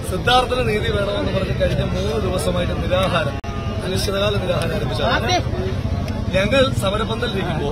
സിദ്ധാർത്ഥന് നീതി വേണമെന്ന് പറഞ്ഞ് കഴിഞ്ഞ മൂന്ന് ദിവസമായിട്ട് നിരാഹാരം അനിശ്ചിതകാല നിരാഹാരം ആരംഭിച്ചതാണ് ഞങ്ങൾ സമരപന്തലിരിക്കുമ്പോൾ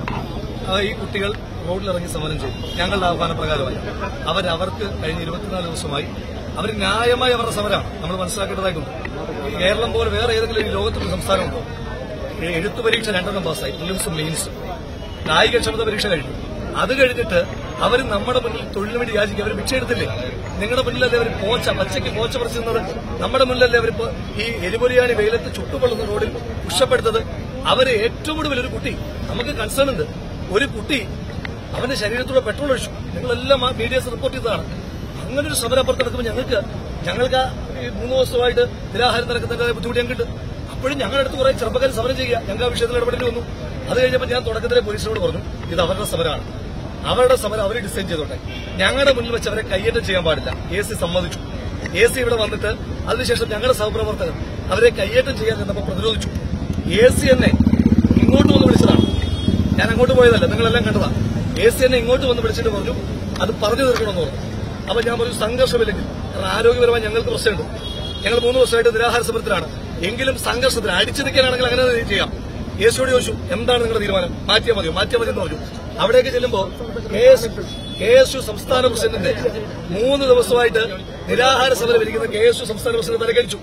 ആ, ഈ കുട്ടികൾ റോഡിലിറങ്ങി സമരം ചെയ്തു ഞങ്ങളുടെ ആഹ്വാന പ്രകാരമായി അവർ അവർക്ക് കഴിഞ്ഞ ഇരുപത്തിനാല് ദിവസമായി അവർ ന്യായമായി അവരുടെ സമരമാണ് നമ്മൾ മനസ്സിലാക്കേണ്ടതായിട്ടുണ്ട് ഈ കേരളം പോലെ വേറെ ഏതെങ്കിലും ഈ ലോകത്തുള്ള സംസ്ഥാനമുണ്ടോ ഈ എഴുത്തു പരീക്ഷ രണ്ടെണ്ണം പാസ്സായി പ്രിലിംസും മെയിൻസും കായികക്ഷമത പരീക്ഷ കഴിഞ്ഞു അത് കഴിഞ്ഞിട്ട് അവർ നമ്മുടെ മുന്നിൽ തൊഴിലിന് വേണ്ടി യാചിക്കും അവർ ഭിക്ഷ എടുത്തില്ലേ നിങ്ങളുടെ മുന്നിലല്ലേ അവർ പോച്ച പച്ചയ്ക്ക് പോച്ച പറിച്ചിരുന്നത് നമ്മുടെ മുന്നിലല്ലേ അവർ ഈ എലിപൊലിയാണി വെയിലത്ത് ചുട്ടുപൊള്ളുന്ന റോഡിൽ പുഷപ്പെടുത്തത് അവര് ഏറ്റവും കൂടുതൽ ഒരു കുട്ടി നമുക്ക് കൺസേൺ ഉണ്ട് ഒരു കുട്ടി അവന്റെ ശരീരത്തൂടെ പെട്രോൾ ഒഴിച്ചു നിങ്ങളെല്ലാം ആ മീഡിയസ് റിപ്പോർട്ട് ചെയ്തതാണ് അങ്ങനെ ഒരു സമരം അപ്പുറത്ത് നടക്കുമ്പോൾ ഞങ്ങൾക്ക് ഞങ്ങൾക്ക് ആ ഈ മൂന്ന് ദിവസമായിട്ട് നിരാഹാരം നടക്കുന്നതിന്റെ ബുദ്ധിമുട്ട് ഞങ്ങൾക്ക് അപ്പോഴും ഞങ്ങളുടെ അടുത്ത് കുറെ ചെറുപ്പക്കാർ സമരം ചെയ്യുക ഞങ്ങൾക്ക് ആ വിഷയത്തിൽ ഇടപെടേണ്ടി വന്നു അത് കഴിഞ്ഞപ്പോൾ ഞാൻ തുടക്കത്തിലെ പോലീസിനോട് പറഞ്ഞു ഇത് അവരുടെ സമരമാണ് അവരുടെ സമരം അവർ ഡിസൈൻ ചെയ്തോട്ടെ ഞങ്ങളുടെ മുന്നിൽ വെച്ച് അവരെ കയ്യേറ്റം ചെയ്യാൻ പാടില്ല എ സി സമ്മതിച്ചു എ സി ഇവിടെ വന്നിട്ട് അതിനുശേഷം ഞങ്ങളുടെ സഹപ്രവർത്തകർ അവരെ കയ്യേറ്റം ചെയ്യാൻ ചെന്നപ്പോൾ പ്രതിരോധിച്ചു എ സി എന്നെ ഇങ്ങോട്ട് വന്ന് വിളിച്ചതാണ് ഞാൻ അങ്ങോട്ട് പോയതല്ല നിങ്ങളെല്ലാം കണ്ടതാ എ സി എന്നെ ഇങ്ങോട്ട് വന്ന് വിളിച്ചിട്ട് പറഞ്ഞു അത് പറഞ്ഞു തീർക്കണമെന്ന് പറഞ്ഞു അപ്പൊ ഞാൻ പറഞ്ഞു സംഘർഷമില്ലെങ്കിൽ കാരണം ആരോഗ്യപരമായി ഞങ്ങൾക്ക് പ്രശ്നമുണ്ട് ഞങ്ങൾ മൂന്ന് വർഷമായിട്ട് നിരാഹാര സമരത്തിലാണ് എങ്കിലും സംഘർഷത്തിന് അടിച്ചു നിൽക്കാനാണെങ്കിൽ അങ്ങനെ ചെയ്യാം യേശുവോട് ചോദിച്ചു എന്താണ് നിങ്ങളുടെ തീരുമാനം മാറ്റിയാൽ മതിയോ മാറ്റിയാൽ മതി എന്ന് പറഞ്ഞു അവിടേക്ക് ചെല്ലുമ്പോൾ കെ എസ് യു സംസ്ഥാന പ്രസിഡന്റിന്റെ മൂന്ന് ദിവസമായിട്ട് നിരാഹാര സമരം ഇരിക്കുന്ന കെ എസ് യു സംസ്ഥാന പ്രസിഡന്റ് പരിഗണിച്ചു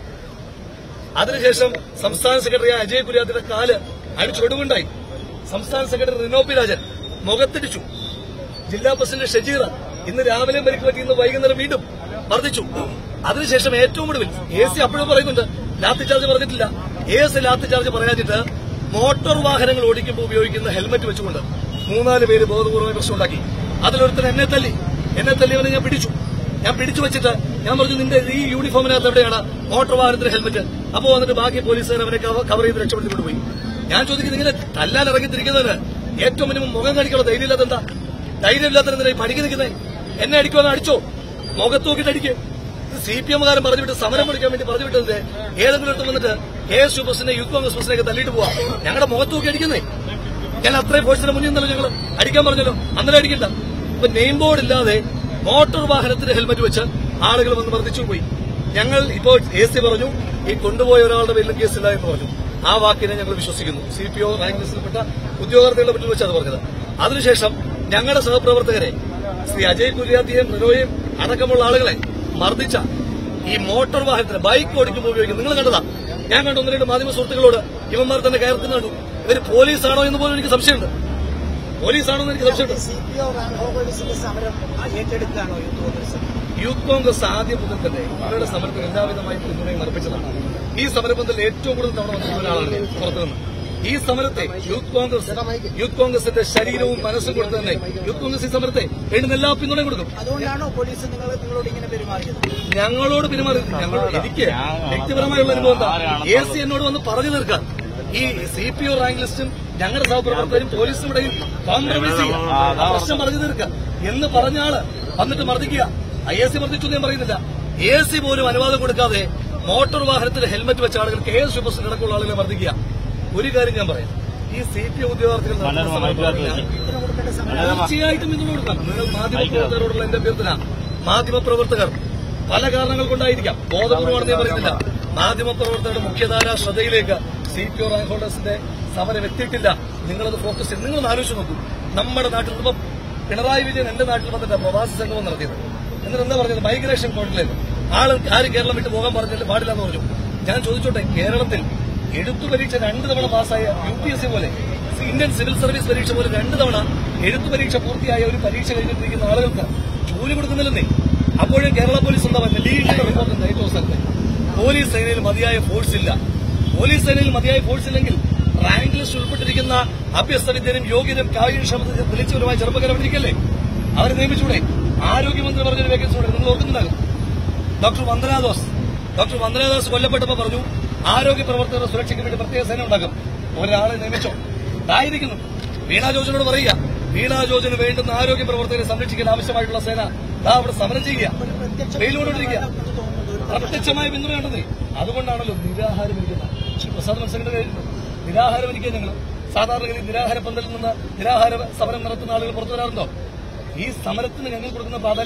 അതിനുശേഷം സംസ്ഥാന സെക്രട്ടറി അജയ് കുര്യാത്തിന്റെ കാല് അടിച്ചു ഒടുവുണ്ടായി സംസ്ഥാന സെക്രട്ടറി റിനോ പി രാജൻ മുഖത്തിടിച്ചു ജില്ലാ പ്രസിഡന്റ് ഷജീറ ഇന്ന് രാവിലെ പരിക്ക് പറ്റി ഇന്ന് വൈകുന്നേരം വീണ്ടും വർദ്ധിച്ചു അതിനുശേഷം ഏറ്റവും ഒടുവിൽ എ സി അപ്പോഴും പറയുന്നുണ്ട് ലാത്തി ചാർജ് പറഞ്ഞിട്ടില്ല എ സി ലാത്തി ചാർജ് പറയാഞ്ഞിട്ട് മോട്ടോർ വാഹനങ്ങൾ ഓടിക്കുമ്പോൾ ഉപയോഗിക്കുന്ന ഹെൽമറ്റ് വെച്ചുകൊണ്ട് മൂന്നാല് പേര് ബോധപൂർവ്വം പ്രശ്നമുണ്ടാക്കി അതിലൊരുത്തൻ എന്നെ തല്ലി എന്നെ തല്ലിയവനെ ഞാൻ പിടിച്ചു ഞാൻ പിടിച്ചു വെച്ചിട്ട് ഞാൻ പറഞ്ഞു നിന്റെ ഈ യൂണിഫോമിനകത്ത് എവിടെയാണ് മോട്ടോർ വാഹനത്തിന്റെ ഹെൽമറ്റ് അപ്പോ വന്നിട്ട് ബാക്കി പോലീസുകാർ അവനെ കവ- കവർ ചെയ്ത് രക്ഷപ്പെടുത്തി കൊണ്ടുപോയി ഞാൻ ചോദിക്കുന്നത് ഇങ്ങനെ തല്ലാൻ ഇറങ്ങിത്തിരിക്കുന്നതിന് ഏറ്റവും മിനിമം മുഖം കാണിക്കാനുള്ള ധൈര്യമില്ലാത്ത എന്താ ധൈര്യമില്ലാത്ത എന്തിനാ ഈ പഠിക്ക് നിൽക്കുന്നത് എന്നെ അടിക്കുവാന്ന് അടിച്ചോ മുഖത്ത് നോക്കിയിട്ട് അടിക്ക് സി പി എമ്മുകാരൻ പറഞ്ഞു വിട്ട് സമരം വിളിക്കാൻ വേണ്ടി പറഞ്ഞു വിട്ടത് ഏതെങ്കിലും അടുത്ത് വന്നിട്ട് കെ എസ് യു ബസിനെ യൂത്ത് കോൺഗ്രസ് ബസിനെയൊക്കെ തള്ളിയിട്ട് പോവാ ഞങ്ങളുടെ മുഖത്ത് നോക്കി അടിക്കുന്നേ ഞാൻ അത്രയും ഫോഴ്സിന് മുന്നിൽ നിന്നല്ലോ ഞങ്ങൾ അടിക്കാൻ പറഞ്ഞല്ലോ അന്നേരം അടിക്കണ്ട ഇപ്പൊ നെയിം ബോർഡ് ഇല്ലാതെ മോട്ടോർ വാഹനത്തിന്റെ ഹെൽമറ്റ് വെച്ച് ആളുകൾ വന്ന് വർദ്ധിച്ചു പോയി ഞങ്ങൾ ഇപ്പോൾ എ സി പറഞ്ഞു ഈ കൊണ്ടുപോയ ഒരാളുടെ പേരിലും കേസില്ല എന്ന് പറഞ്ഞു ആ വാക്കിനെ ഞങ്ങൾ വിശ്വസിക്കുന്നു സി പി ഒ റാങ്ക് ലിസ്റ്റിൽപ്പെട്ട ഉദ്യോഗാർത്ഥികളുടെ മുന്നിൽ വെച്ച് അത് പറഞ്ഞത് അതിനുശേഷം ഞങ്ങളുടെ സഹപ്രവർത്തകരെ ശ്രീ അജയ് കുര്യാത്തിയെയും റിനോയെയും അടക്കമുള്ള ആളുകളെ മർദ്ദിച്ച ഈ മോട്ടോർ വാഹനത്തിന് ബൈക്ക് ഓടിക്കുമ്പോൾ ഉപയോഗിക്കും നിങ്ങൾ കണ്ടതാ ഞാൻ കണ്ട ഒന്ന് രണ്ട് മാധ്യമ സുഹൃത്തുക്കളോട് ഇവന്മാർ തന്നെ കയർത്തുന്ന കണ്ടു ഇവർ പോലീസാണോ എന്ന് പോലും എനിക്ക് സംശയമുണ്ട് പോലീസാണോ എന്ന് എനിക്ക് സംശയമുണ്ട് സി പി ഒ റാങ്ക് ഹോൾഡേഴ്സിന്റെ സമരം ഏറ്റെടുക്കുകയാണോ യൂത്ത് കോൺഗ്രസ് യൂത്ത് കോൺഗ്രസ് ആദ്യം മുതൽ തന്നെ അവരുടെ സമരത്തിന് എല്ലാവിധമായി പിന്തുണയും അർപ്പിച്ചതാണ് ഈ സമരബന്ധത്തിൽ ഏറ്റവും കൂടുതൽ തവണ വന്നിട്ടുള്ള ഒരാളാണ് ഞാൻ പുറത്തുനിന്ന് ഈ സമരത്തെ യൂത്ത് കോൺഗ്രസ് യൂത്ത് കോൺഗ്രസിന്റെ ശരീരവും മനസ്സും കൊടുത്ത് തന്നെ യൂത്ത് കോൺഗ്രസ് ഈ സമരത്തെ വേണ്ടുന്ന എല്ലാ പിന്തുണയും കൊടുക്കും അതുകൊണ്ടാണോ പോലീസ് നിങ്ങൾ നിങ്ങളോട് ഇങ്ങനെ പെരുമാറിയത് ഞങ്ങളോട് പെരുമാറി ഞങ്ങൾ എനിക്ക് വ്യക്തിപരമായുള്ള അനുഭവം എന്താ എ സി എന്നോട് വന്ന് പറഞ്ഞു തീർക്കാൻ ഈ സി പി ഒ റാങ്ക് ലിസ്റ്റും ഞങ്ങളുടെ സഹപ്രവർത്തകരും പോലീസും ഇടയിൽ കോംപ്രമൈസ് ചെയ്യുക ആ പ്രശ്നം പറഞ്ഞു തീർക്കുക എന്ന് പറഞ്ഞ ആള് വന്നിട്ട് മർദ്ദിക്കുക ഐ എസ് സി മർദ്ദിച്ചു എന്ന് ഞാൻ പറയുന്നില്ല എ സി പോലും അനുവാദം കൊടുക്കാതെ മോട്ടോർ വാഹനത്തിൽ ഹെൽമറ്റ് വെച്ച ആളുകൾ കെ എസ് ബസ് അടക്കമുള്ള ആളുകളെ മർദ്ദിക്കുക ഒരു കാര്യം ഞാൻ പറയാം ഈ സി പി ഉദ്യോഗാർത്ഥികൾ നടത്തുന്ന സമരത്തിൽ ഞാൻ ഇതിന് കൊടുക്കേണ്ട സമരം തീർച്ചയായിട്ടും ഇത് കൊടുക്കാം നിങ്ങൾ മാധ്യമപ്രവർത്തകരോടുള്ള എന്റെ അഭ്യർത്ഥന മാധ്യമപ്രവർത്തകർ പല കാരണങ്ങൾ കൊണ്ടായിരിക്കാം ബോധപൂർവ്വമാണെന്ന് ഞാൻ പറയുന്നില്ല മാധ്യമപ്രവർത്തകരുടെ മുഖ്യധാര ശ്രദ്ധയിലേക്ക് സി പി ഒ റാങ്ക് ഹോൾഡേഴ്സിന്റെ സമരം എത്തിയിട്ടില്ല നിങ്ങളത് ഫോക്കസ് ചെയ്ത് നിങ്ങളൊന്ന് ആലോചിച്ച് നോക്കൂ നമ്മുടെ നാട്ടിൽ ഇപ്പം പിണറായി വിജയൻ എന്റെ നാട്ടിൽ വന്നിട്ട് പ്രവാസി സംഗമം നടത്തിയത് എന്നിട്ട് എന്താ പറഞ്ഞത് മൈഗ്രേഷൻ കോർട്ടിലേക്ക് ആള് ആര് കേരളം വിട്ട് പോകാൻ പറഞ്ഞില്ല പാടില്ല എന്ന് പറഞ്ഞു ഞാൻ ചോദിച്ചോട്ടെ കേരളത്തിൽ എഴുത്തു പരീക്ഷ രണ്ട് തവണ പാസ്സായ യു പി എസ് സി പോലെ ഇന്ത്യൻ സിവിൽ സർവീസ് പരീക്ഷ പോലെ രണ്ട് തവണ എഴുത്തു പരീക്ഷ പൂർത്തിയായ ഒരു പരീക്ഷ കഴിഞ്ഞിരിക്കുന്ന ആളുകൾക്ക് ജോലി കൊടുക്കുന്നില്ലെന്നേ അപ്പോഴും കേരള പോലീസ് എന്താ പറയുന്നത് ലീഗിന്റെ റിപ്പോർട്ട് ഉണ്ട് ഏറ്റവും സ്ഥലത്ത് പോലീസ് സേനയിൽ മതിയായ ഫോഴ്സ് ഇല്ല പോലീസ് സേനയിൽ മതിയായ ഫോഴ്സ് ഇല്ലെങ്കിൽ റാങ്ക് ലിസ്റ്റ് ഉൾപ്പെട്ടിരിക്കുന്ന അഭ്യസ്തവിദ്യനും യോഗ്യനും കായികക്ഷമത തെളിച്ചവരുമായ ചെറുപ്പക്കാരെ പഠിക്കല്ലേ അവരെ നിയമിച്ചൂടെ ആരോഗ്യമന്ത്രി പറഞ്ഞൊരു വേക്കൻസി ഉണ്ട് നിങ്ങൾ ഓർക്കുന്നുണ്ടാകും ഡോക്ടർ വന്ദനാദോസ് ഡോക്ടർ വന്ദനാദോസ് കൊല്ലപ്പെട്ടപ്പോൾ പറഞ്ഞു ആരോഗ്യ പ്രവർത്തകരുടെ സുരക്ഷയ്ക്ക് വേണ്ടി പ്രത്യേക സേന ഉണ്ടാക്കും ഒരാളെ നിയമിച്ചോ ഇതായിരിക്കുന്നു വീണ ജോർജിനോട് പറയുക വീണ ജോർജിന് വേണ്ടുന്ന ആരോഗ്യ പ്രവർത്തകരെ സംരക്ഷിക്കാൻ ആവശ്യമായിട്ടുള്ള സേന ദാ അവിടെ സമരം ചെയ്യുക വെയിലുകൊണ്ടിരിക്കുക പ്രത്യക്ഷമായ പിന്തുണയുണ്ടെന്നേ അതുകൊണ്ടാണല്ലോ നിരാഹാരം ഇരിക്കുന്നത് ശ്രീ പ്രസാദ് മനസ്സിലാക്കേണ്ട കാര്യമുണ്ട് നിരാഹാരം ഇരിക്കുക ഞങ്ങൾ സാധാരണഗതി നിരാഹാര പന്തലിൽ നിന്ന് നിരാഹാര സമരം നടത്തുന്ന ആളുകൾ പുറത്തു വരാറുണ്ടോ ഈ സമരത്തിന് ഞങ്ങൾ കൊടുക്കുന്ന പ്രാധാന്യം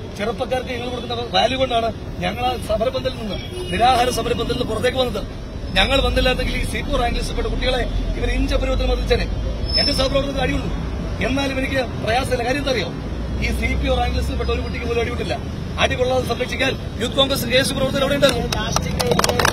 ചെറുപ്പക്കാർക്ക് ഞങ്ങൾ കൊടുക്കുന്ന വാല്യൂ കൊണ്ടാണ് ഞങ്ങൾ ആ സമരപന്തലിൽ നിന്ന് നിരാഹാര സമരപന്തലിൽ നിന്ന് പുറത്തേക്ക് വന്നത് ഞങ്ങൾ വന്നില്ലാന്നെങ്കിൽ ഈ സീപ്പോ റാങ്ക് ലിസ്റ്റപ്പെട്ട കുട്ടികളെ ഇവർ ഇഞ്ചപരുവത്തിന് മതിച്ചേനെ എന്റെ സഹപ്രവർത്തകർക്ക് അടിയുള്ളൂ എന്നാലും എനിക്ക് പ്രയാസമില്ല കാര്യം എന്താ അറിയോ ഈ സി പി ഒ റാങ്ക് ലിസ്റ്റിൽപ്പെട്ട ഒരു കുട്ടിക്ക് പോലും അടിവിട്ടില്ല അടി കൊള്ളാതെ സംരക്ഷിക്കാൻ യൂത്ത് കോൺഗ്രസ് കേസ് പ്രവർത്തകർ അവിടെ ഉണ്ടായിരുന്നു പ്ലാസ്റ്റിക്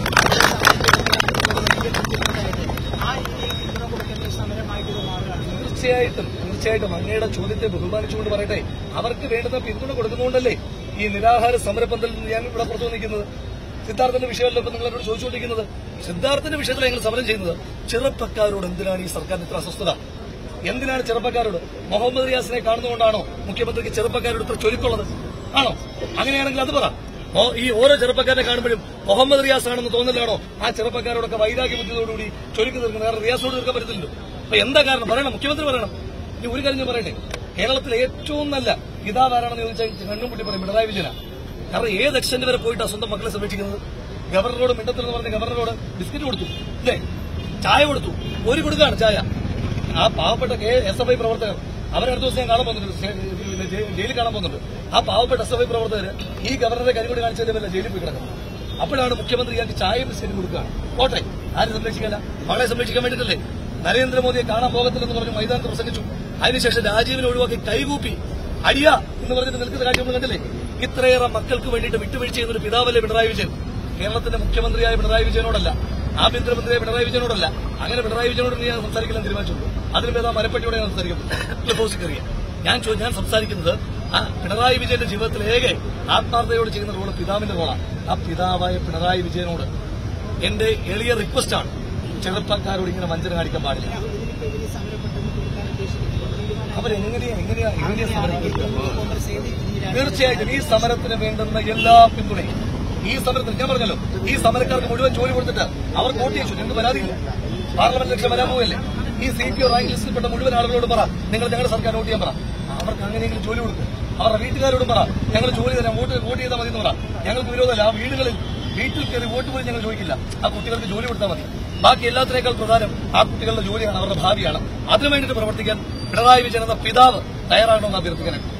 ആ രീതിയിൽ പിന്തുണ കൊടുക്കേണ്ട സമരമായിട്ട് ഇത് മാറുകയാണ് തീർച്ചയായിട്ടും തീർച്ചയായിട്ടും അങ്ങയുടെ ചോദ്യത്തെ ബഹുമാനിച്ചുകൊണ്ട് പറയട്ടെ അവർക്ക് വേണ്ടുന്ന പിന്തുണ കൊടുക്കുന്നതുകൊണ്ടല്ലേ ഈ നിരാഹാര സമരപന്തലിൽ നിന്ന് ഞാൻ ഇവിടെ പുറത്തു നിൽക്കുന്നത് സിദ്ധാർത്ഥന്റെ വിഷയമല്ല ഇപ്പൊ നിങ്ങളോട് ചോദിച്ചുകൊണ്ടിരിക്കുന്നത് സിദ്ധാർത്ഥന്റെ വിഷയത്തിൽ ഞങ്ങൾ സമരം ചെയ്യുന്നത് ചെറുപ്പക്കാരോട് എന്തിനാണ് ഈ സർക്കാരിന് ഇത്ര അസ്വസ്ഥത എന്തിനാണ് ചെറുപ്പക്കാരോട് മുഹമ്മദ് റിയാസിനെ കാണുന്നതുകൊണ്ടാണോ മുഖ്യമന്ത്രിക്ക് ചെറുപ്പക്കാരോട് ഇത്ര ചൊരുക്കുള്ളത് ആണോ അങ്ങനെയാണെങ്കിൽ അത് പറ ഓ- ഈ ഓരോ ചെറുപ്പക്കാരെ കാണുമ്പോഴും മുഹമ്മദ് റിയാസ് ആണെന്ന് തോന്നലാണോ ആ ചെറുപ്പക്കാരോടൊക്കെ വൈരാഗ്യ ബുദ്ധിയോടുകൂടി ചൊരുക്കി തീർക്കുന്നത് കാരണം റിയാസോട് തീർക്കാൻ പറ്റത്തില്ലല്ലോ അപ്പൊ എന്താ കാരണം പറയണം മുഖ്യമന്ത്രി പറയണം ഇനി ഒരു കാര്യം ഞാൻ പറയട്ടെ കേരളത്തിലെ ഏറ്റവും നല്ല പിതാവാരാണെന്ന് ചോദിച്ചാൽ കണ്ണും പൊട്ടി പറയും പിണറായി വിജയന കാരണം ഏത് എക്സ്റ്റന്റ് വരെ പോയിട്ടാണ് സ്വന്തം മക്കളെ സംരക്ഷിക്കുന്നത് ഗവർണറോട് മിണ്ടത്തിലെന്ന് പറഞ്ഞ ഗവർണറോട് ബിസ്ക്കറ്റ് കൊടുത്തു ഇല്ലേ ചായ കൊടുത്തു ഒരു കൊടുക്കാണ് ചായ ആ പാവപ്പെട്ട കെ എസ് എഫ് ഐ പ്രവർത്തകർ അവരടുത്ത ദിവസം ഞാൻ കാണാൻ പോകുന്നുണ്ട് സ്റ്റേ- പിന്നെ ജയി- ജയിലിൽ കാണാൻ പോകുന്നുണ്ട് ആ പാവപ്പെട്ട എസ് എഫ് ഐ പ്രവർത്തകർ ഈ ഗവർണറെ കരികൂടി കാണിച്ചതിന്റെ പേരിൽ ജയിലിൽ പോയി കിടക്കുന്നത് അപ്പോഴാണ് മുഖ്യമന്ത്രി ഇയാൾക്ക് ചായയും ബിസ്ക്കറ്റും കൊടുക്കുകയാണ് കോട്ടെ ആരും സംരക്ഷിക്കാന മകളെ സംരക്ഷിക്കാൻ വേണ്ടിയിട്ടല്ലേ നരേന്ദ്രമോദിയെ കാണാൻ പോകത്തില്ലെന്ന് പറഞ്ഞ് മൈതാനത്ത് പ്രസംഗിച്ചു അതിനുശേഷം രാജീവിനെ ഒഴിവാക്കി കൈകൂപ്പി അടിയ എന്ന് പറഞ്ഞിട്ട് നിൽക്കുന്ന കാര്യം നമ്മൾ കണ്ടില്ലേ ഇത്രയേറെ മക്കൾക്ക് വേണ്ടിയിട്ട് വിട്ടുവീഴ്ച ചെയ്യുന്ന ഒരു പിതാവല്ലേ പിണറായി വിജയൻ കേരളത്തിന്റെ മുഖ്യമന്ത്രിയായ പിണറായി വിജയനോടല്ല ആഭ്യന്തരമന്ത്രിയായ പിണറായി വിജയനോടല്ല അങ്ങനെ പിണറായി വിജയനോട് ഞാൻ സംസാരിക്കാൻ തീരുമാനിച്ചുള്ളൂ അതിന് ഭേദം മരപ്പറ്റിയോടെ ഞാൻ സംസാരിക്കും ക്ലിഫോസിക് അറിയാം ഞാൻ ചോ- ഞാൻ സംസാരിക്കുന്നത് ആ പിണറായി വിജയന്റെ ജീവിതത്തിൽ ഏകെ ആത്മാർത്ഥതയോട് ചെയ്യുന്ന റോള് പിതാവിന്റെ റോളാണ് ആ പിതാവായ പിണറായി വിജയനോട് എന്റെ എളിയ റിക്വസ്റ്റാണ് ചെറുപ്പക്കാരോട് ഇങ്ങനെ വഞ്ചന കാണിക്കാൻ പാടില്ല ഇതിനെതിരെ സമരപ്പെട്ടത് കൊടുക്കാൻ ഉദ്ദേശിക്കുന്നത് അവരെങ്ങനെയാ എങ്ങനെയാ എങ്ങനെയാ സമരം തീർക്കുക? കോൺഗ്രസ് ഏത് രീതിയിലാണ് തീർച്ചയായിട്ടും ഈ സമരത്തിന് വേണ്ടുന്ന എല്ലാ പിന്തുണയും ഈ സമരത്തിൽ ഞാൻ പറഞ്ഞല്ലോ ഈ സമരക്കാർക്ക് മുഴുവൻ ജോലി കൊടുത്തിട്ട് അവർ വോട്ട് ചെയ്യിച്ചു ഞങ്ങൾക്ക് പരാതിയില്ല പാർലമെന്റ് ലക്ഷം വരാൻ പോവല്ലേ ഈ സി പി ഒ റാങ്ക് ലിസ്റ്റിൽപ്പെട്ട മുഴുവൻ ആളുകളോട് പറ നിങ്ങൾ ഞങ്ങളുടെ സർക്കാർ വോട്ട് ചെയ്യാൻ പറ അവർക്ക് അങ്ങനെയെങ്കിലും ജോലി കൊടുക്കും അവരുടെ വീട്ടുകാരോടും പറ ഞങ്ങൾ ജോലി തരാം വോട്ട് വോട്ട് ചെയ്താൽ മതി എന്ന് പറ ഞങ്ങൾക്ക് വിരോധമല്ല ആ വീടുകളിൽ വീട്ടിൽ കയറി വോട്ട് പോലും ഞങ്ങൾ ചോദിക്കില്ല ആ കുട്ടികൾക്ക് ജോലി കൊടുത്താൽ മതി ബാക്കി എല്ലാത്തിനേക്കാൾ പ്രധാനം ആ കുട്ടികളുടെ ജോലിയാണ് അവരുടെ ഭാവിയാണ് അതിനു വേണ്ടിയിട്ട് പ്രവർത്തിക്കാൻ പിണറായി വിജയൻ എന്ന പിതാവ് തയ്യാറാകണമെന്ന് അഭ്യർത്ഥിക്കാനാണ്